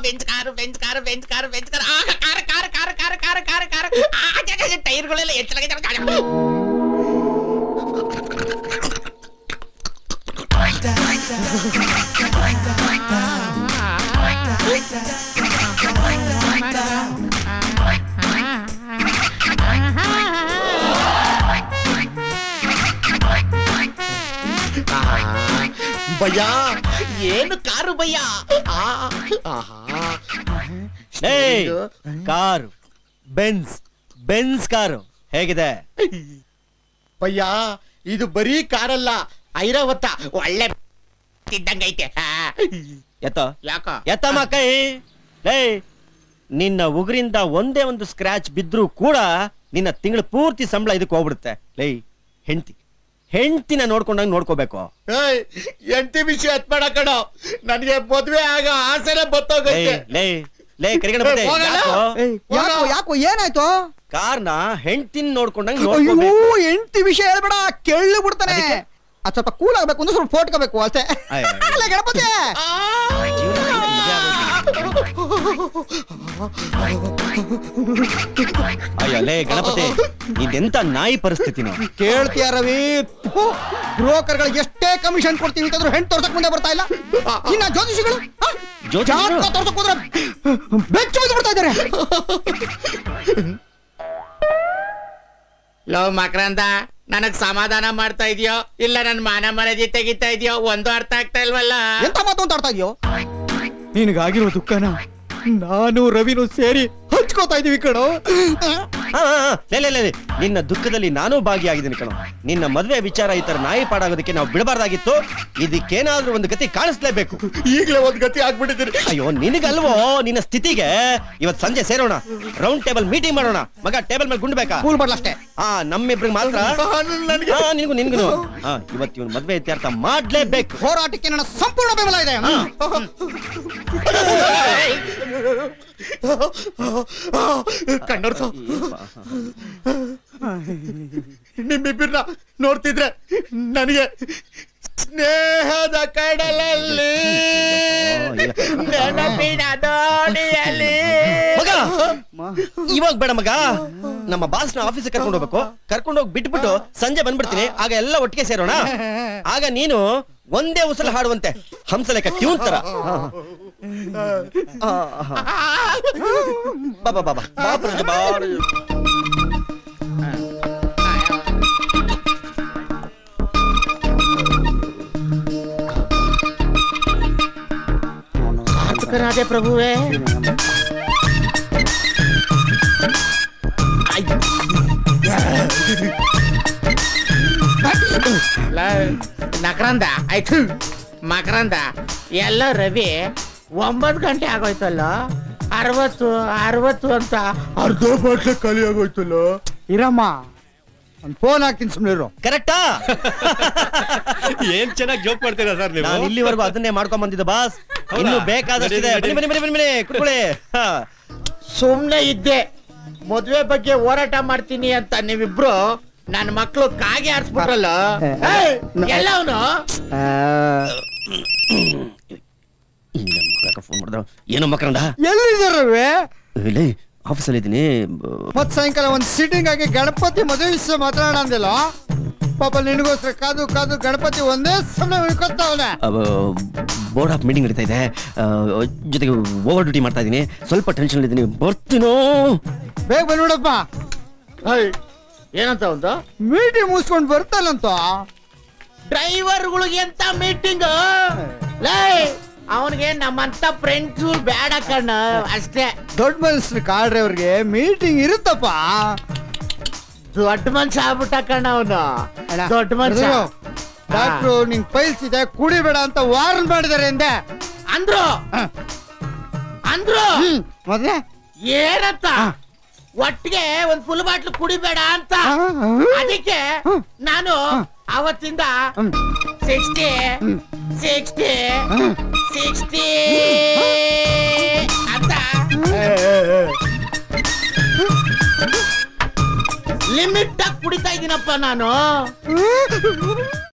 Bench ಕಾರು ಬೆಂಚ್ ಕಾರು ಬೆಂಚ್ ಕಾರು ಬೆಂಚ್ ಕಾರು ಆ ಕಾರ ಕಾರ ಕಾರ ಕಾರ ಕಾರ ಕಾರ ಕಾರ ಆ ಜ, ಜ, ಜ, ಟೈರ್ಗಳೆಲ್ಲ ಎಚ್ಚಲಾಗಿದೆ ಭಯ್ಯ ಏನು ಕಾರು ಭಯ್ಯ ಆ, ಆಹಾ. ಏಯ್ ಕಾರು ಬೆನ್ಸ್ ಬೆನ್ಸ್ ಕಾರು ಹೇಗಿದೆ ಭಯ್ಯ ಇದು ಬರೀ ಕಾರಲ್ಲ ಐರಾವತ ಒಳ್ಳೆ ಇದ್ದಂಗೈತೆ ಆ, ಎತ್ತ ಯಾಕ ಎತ್ತಮ್ಮ ಕೈ ಏಯ್ ನಿನ್ನ ಉಗುರಿಂದ ಒಂದೇ ಒಂದು ಸ್ಕ್ರಾಚ್ ಬಿದ್ರೂ ಕೂಡ ನಿನ್ನ ತಿಂಗಳು ಪೂರ್ತಿ ಸಂಬಳ ಇದಕ್ಕೆ ಹೋಗ್ಬಿಡುತ್ತೆ ಲೈ ಹೆಂಡ್ತಿ ಹೆಂಡ್ತಿನ ನೋಡ್ಕೊಂಡಂಗ್ ನೋಡ್ಕೋಬೇಕು ಏಯ್, ಎಂಟಿ ವಿಷಯ ಎತ್ ಮಾಡ ಕಣೋ ನನಗೆ ಮದ್ವೆ ಆಗ ಆಸೆನೆ ಲೇ ಬತ್ತೋಗೈತೆ ಲೇ ಲೇ ಕರಿಗಣಪತಿ ಏ, ಹೋಗಲ್ಲ? ಯಾಕೋ? ಯಾಕೋ ಯಾಕೋ ಏನಾಯ್ತು ಕಾರ್ನ ಹೆಂಡ್ತಿನ ನೋಡ್ಕೊಂಡಂಗ್ ಅಯ್ಯೋ ನೋಡ್ಕೋಬೇಕು ಎಂಟಿ ವಿಷಯ ಹೇಳ್ಬೇಡ ಕೇಳಿ ಬಿಡ್ತಾನೆ ಅದಕ್ಕೆ? ಅದ್ ಸ್ವಲ್ಪ ಕೂಲ್ ಆಗ್ಬೇಕು ಅಂದ್ರೆ ಸ್ವಲ್ಪ ಫೋಟ್ಕೋಬೇಕು ಅಷ್ಟೇ ಅಯ್ಯೋ. ಅಲ್ಲ ಗಣಪತಿ ಅಯ್ಯೋ ಲೇ ಗಣಪತಿ ಇದೆಂತ ನಾಯಿ ಪರಿಸ್ಥಿತಿನೋ ಕೇಳ್ತೀಯ ರವಿ ಬ್ರೋಕರ್ಗಳು ಎಷ್ಟೇ ಕಮಿಷನ್ ಕೊಡ್ತೀವಿ ಅಂತಂದ್ರು ಹೆಣ್ಣು ತೋರ್ಸಕ್ ಮುಂದೆ ಬರ್ತಾ ಇಲ್ಲ ಇನ್ನ ಜ್ಯೋತಿಷಿಗಳು ಆ? ಜ್ಯೋತಿಷಿಗಳು? ಜಾತಕ ತೋರ್ಸಕ್ ಹೋದ್ರೆ ಬೆಚ್ಚ ಬಿದ್ದು ಬಿಡ್ತಾ ಇದಾರೆ ಲವ್ ಮಕ್ರಂದ ನನಗ್ ಸಮಾಧಾನ ಮಾಡ್ತಾ ಇದೆಯೋ ಇಲ್ಲ ನನ್ ಮಾನ ಮರ್ಯಾದೆ ತೆಗಿತಾ ಇದೆಯೋ ಒಂದು ಅರ್ಥ ಆಗ್ತಾ ಇಲ್ವಲ್ಲ ಎಂತ ಮಾತು ಅಂತ ಆಡ್ತಾ ಇದೆಯೋ ನಿನಗಾಗಿರೋ ದುಃಖನ ನಾನು ರವಿನು ಸೇರಿ ಹಂಚ್ಕೋತಾ ಇದೀವಿ ಕಣೋ ಆ, ಆ, ಆ, ಲೇ, ಲೇ, ಲೇ, ಲೇ. ನಿನ್ನ ದುಃಖದಲ್ಲಿ ನಾನೂ ಭಾಗಿಯಾಗಿದ್ದೀನಿ ಕಣೋ ನಿನ್ನ ಮದುವೆ ವಿಚಾರ ಈ ತರ ನಾಯಿ ಪಾಡಾಗೋದಕ್ಕೆ ನಾವು ಬಿಡಬಾರ್ದಾಗಿತ್ತು ಇದಕ್ಕೇನಾದ್ರೂ ಒಂದು ಗತಿ ಕಾಣಿಸ್ಲೇಬೇಕು ಈಗಲೇ ಒಂದ್ ಗತಿ ಆಗ್ಬಿಟ್ಟಿದ್ದೀರಿ ಅಯ್ಯೋ ನಿನಗಲ್ವೋ ನಿನ್ನ ಸ್ಥಿತಿಗೆ ಇವತ್ ಸಂಜೆ ಸೇರೋಣ ರೌಂಡ್ ಟೇಬಲ್ ಮೀಟಿಂಗ್ ಮಾಡೋಣ ಮಗ ಟೇಬಲ್ ಮೇಲೆ ಗುಂಡ್ ಬೇಕಾ ಕೂಲ್ ಬರ್ಲಷ್ಟೇ ಆ ನಮ್ಮಿಬ್ರಿಗೆ ಮಾತ್ರ ನನ್ಗೆ ಆ, ನಿನ್ಗೂ ನಿನ್ಗೂ ಹಾ ಇವತ್ತು ಇವನ್ ಮದ್ವೆ ಇತ್ಯರ್ಥ ಮಾಡ್ಲೇಬೇಕು ಹೋರಾಟಕ್ಕೆ ನನ್ನ ಸಂಪೂರ್ಣ ಬೆಂಬಲ ಇದೆ ಕಣ್ಣೋರ್ಸು ನಿಮ್ಮಿಬ್ಬರನ್ನ ನೋಡ್ತಿದ್ರೆ ನನಗೆ ಸ್ನೇಹದ ಕಡಲಲ್ಲಿ ನೆನಪಿನ ದೋಣಿಯಲ್ಲಿ ಮಗ ಇವಾಗ ಬೇಡ ಮಗ ನಮ್ಮ ಬಾಸ್ ನ ಆಫೀಸ್ ಕರ್ಕೊಂಡು ಹೋಗ್ಬೇಕು ಕರ್ಕೊಂಡು ಹೋಗಿ ಬಿಟ್ಬಿಟ್ಟು ಸಂಜೆ ಬಂದ್ಬಿಡ್ತೀನಿ ಆಗ ಎಲ್ಲ ಒಟ್ಟಿಗೆ ಸೇರೋಣ ಆಗ ನೀನು ಒಂದೇ ಉಸಲು ಹಾಡುವಂತೆ ಹಂಸಲೇಖ ಟ್ಯೂನ್ ತರ ಆ, ಆ, ಆ. ಬಾ ಬಾ ಬಾ ಬಾ ಬಾ ಪ್ರಜೆ, ಬಾ. ಸಾರ್ಥಕನಾದೆ ಪ್ರಭುವೇ ನಕರಂದ ಆಯ್ತು ಮಕರಂದ ಎಲ್ಲ ರವಿ ಒಂಬತ್ತು ಗಂಟೆ ಆಗೋಯ್ತಲ್ಲ ಅರವತ್ತು ಅರವತ್ತು ಅಂತ ಅರ್ಧ ಬಾಟ್ಲೆ ಖಾಲಿ ಆಗೋಯ್ತಲ್ಲ ಇರಮ್ಮ ಒಂದ್ ಫೋನ್ ಹಾಕ್ತೀನಿ ಸುಮ್ಮನೆ ಇರು ಕರೆಕ್ಟಾ ಏನ್ ಚೆನ್ನಾಗಿ ಜೋಕ್ ಮಾಡ್ತೀರಾ ಸರ್ ನೀವು ನಾನು ಇಲ್ಲಿವರೆಗೂ ಅದನ್ನೇ ಮಾಡ್ಕೊಂಡ್ ಬಂದಿದ್ದೆ ಬಾಸ್ ಇನ್ನು ಬೇಕಾದಷ್ಟಿದೆ ಬನ್ನಿ ಬನ್ನಿ ಬನ್ನಿ ಬನ್ನಿ ಬನ್ನಿ ಕುತ್ಕೊಳ್ಳಿ ಹಾ. ಸುಮ್ನೆ ಇದ್ದೆ ಮದ್ವೆ ಬಗ್ಗೆ ಹೋರಾಟ ಮಾಡ್ತೀನಿ ಅಂತ ನೀವಿಬ್ರು ನನ್ನ ಮಕ್ಳು ಕಾಗೆ ಆರಿಸ್ಬಿಟ್ರಲ್ಲ ಏಯ್, ಎಲ್ಲ ಅವನು ಈ ನನ್ ಮಗ ಯಾಕೋ ಫೋನ್ ಮಾಡಿದ್ರು ಏನೋ ಮಕ್ಕಳಂದ ಎಲ್ಲಿದ್ದಾರವೆ ಇಲ್ಲಿ ಆಫೀಸಲ್ಲಿ ಇದ್ದೀನಿ ಮತ್ ಸಾಯಂಕಾಲ ಒಂದ್ ಸೀಟಿಂಗ್ ಆಗಿ ಗಣಪತಿ ಮದುವೆ ವಿಷಯ ಮಾತಾಡೋಣ ಅಂದಿಲ್ಲ ಪಾಪ ನಿನಗೋಸ್ಕರ ಕಾದು ಕಾದು ಗಣಪತಿ ಒಂದೇ ಸಮಯ ಉಳ್ಕೊತಾವನೆ ಬೋರ್ಡ್ ಆಫ್ ಮೀಟಿಂಗ್ ನಡೀತಾ ಇದೆ ಆ, ಜೊತೆಗೆ ಓವರ್ ಡ್ಯೂಟಿ ಮಾಡ್ತಾ ಇದ್ದೀನಿ ಸ್ವಲ್ಪ ಟೆನ್ಷನ್ ಇದ್ದೀನಿ ಬರ್ತೀನೋ ಬೇಗ ಬಂದ್ಬಿಡಪ್ಪ ಏನಂತ ಒಂದು ಮೀಟಿಂಗ್ ಮುಗಿಸ್ಕೊಂಡು ಬರ್ತಾನಂತ ಡ್ರೈವರ್ಗಳಿಗೆ ಎಂತ ಮೀಟಿಂಗ್ ಲೇ ಅವನಿಗೆ ನಮ್ಮಂತ ಫ್ರೆಂಡ್ಸ್ ಬೇಡ ಕಣ್ಣ ಅಷ್ಟೇ ದೊಡ್ಡ ಮನುಷ್ಯನ ಕಾರ್ ಡ್ರೈವರ್ಗೆ ಮೀಟಿಂಗ್ ಇರುತ್ತಪ್ಪ ದೊಡ್ಡ ಮನ್ಸ ಆಗ್ಬಿಟ್ಟ ಕಣ್ಣ ಅವನು ಅಣ್ಣ, ದೊಡ್ಡ ಮನ್ಸ ಬ್ರದರು, ಡಾಕ್ಟ್ರು ನಿಂಗ್ ಪೈಲ್ಸ್ ಇದೆ ಕುಡಿಬೇಡ ಅಂತ ವಾರ್ನ್ ಮಾಡಿದಾರೆ ಅಂದೆ ಅಂದ್ರು ಅಂದ್ರು ಹ್ಮ್ ಮೊದ್ಲೇ ಏನಂತ ಒಟ್ಟಿಗೆ ಒಂದ್ ಫುಲ್ ಬಾಟ್ಲು ಕುಡಿಬೇಡ ಅಂತ ಅದಕ್ಕೆ ನಾನು ಅವತ್ತಿಂದ ಹ್ಮ್. ಸಿಕ್ಸ್ಟಿ ಸಿಕ್ಸ್ಟಿ ಸಿಕ್ಸ್ಟಿ ಅಂತ ಲಿಮಿಟ್ ಆಗಿ ಕುಡಿತಾ ಇದೀನಪ್ಪ ನಾನು